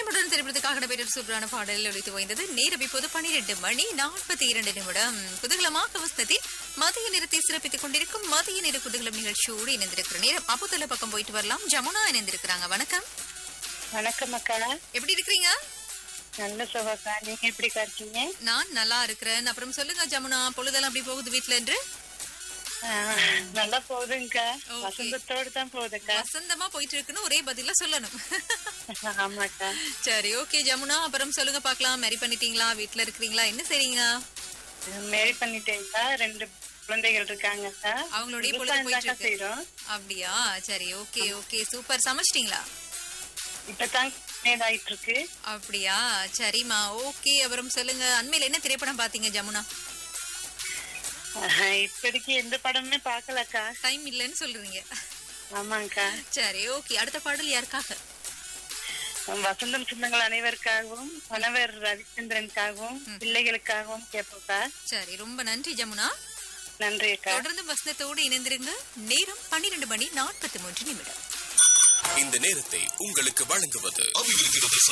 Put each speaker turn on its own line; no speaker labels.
இதயமுடன் திரைப்படத்துக்காக நடைபெற்ற சூப்பரான பாடல் ஒழித்து ஓய்ந்தது நேரம் இப்போது பனிரெண்டு மணி நாற்பத்தி இரண்டு நிமிடம் குதூகலமாக வசனத்தில் மதிய நேரத்தை சிறப்பித்துக் கொண்டிருக்கும் மதிய நேர குதூகலம் நிகழ்ச்சியோடு இணைந்திருக்கிற நேரம் அப்புத்தல பக்கம் போயிட்டு வரலாம் ஜமுனா இணைந்திருக்கிறாங்க வணக்கம்
வணக்கம் அக்கா
எப்படி இருக்கிறீங்க
நல்ல சுகக்கா நீங்க எப்படி இருக்கீங்க
நான் நல்லா இருக்கிறேன் அப்புறம் சொல்லுங்க ஜமுனா பொழுதெல்லாம் அப்படி போகுது வீட்ல என்று
ஆஹ், நல்லா போகுதுங்கக்கா
Okay.
வசந்தத்தோடு தான் போகுதுக்கா
வசந்தமா போயிட்டு இருக்குன்னு ஒரே பதில சொல்லணும்
ஆமாக்கா
சரி ஓகே ஜமுனா அப்புறம் சொல்லுங்க பார்க்கலாம் மேரி பண்ணிட்டீங்களா வீட்ல இருக்கிறீங்களா என்ன செய்றீங்க
மேரி பண்ணிட்டேங்கக்கா ரெண்டு குழந்தைகள் இருக்காங்கக்கா
அவங்களுடைய பொழுது
விவசாயம்
போயிட்டு
தான்க்கா
இருக்கு
செய்றோம்
அப்படியா சரி ஓகே ஓகே சூப்பர் சமைச்சிட்டீங்களா
இப்பதான் ஆயிட்டு இருக்கு
அப்படியா சரிம்மா ஓகே அப்புறம் சொல்லுங்க அண்மையில என்ன திரைப்படம் பாத்தீங்க ஜமுனா
ஆஹ், இப்போதைக்கு எந்த படமுமே பார்க்கலக்கா
டைம் இல்லைன்னு சொல்றீங்க
ஆமாங்கக்கா
சரி ஓகே அடுத்த பாடல் யாருக்காக
வசந்தம் சொந்தங்கள் அனைவருக்காகவும் கணவர் ரவிச்சந்திரனுக்காகவும் பிள்ளைகளுக்காகவும் கேட்போக்கா
சரி ரொம்ப நன்றி ஜமுனா
நன்றி அக்கா
தொடர்ந்து வசனத்தோடு இணைந்திருங்க நேரம் பன்னிரண்டு மணி நாற்பத்தி மூன்று நிமிடம்
இந்த நேரத்தை உங்களுக்கு வழங்குவது
அவையிருக்கிறது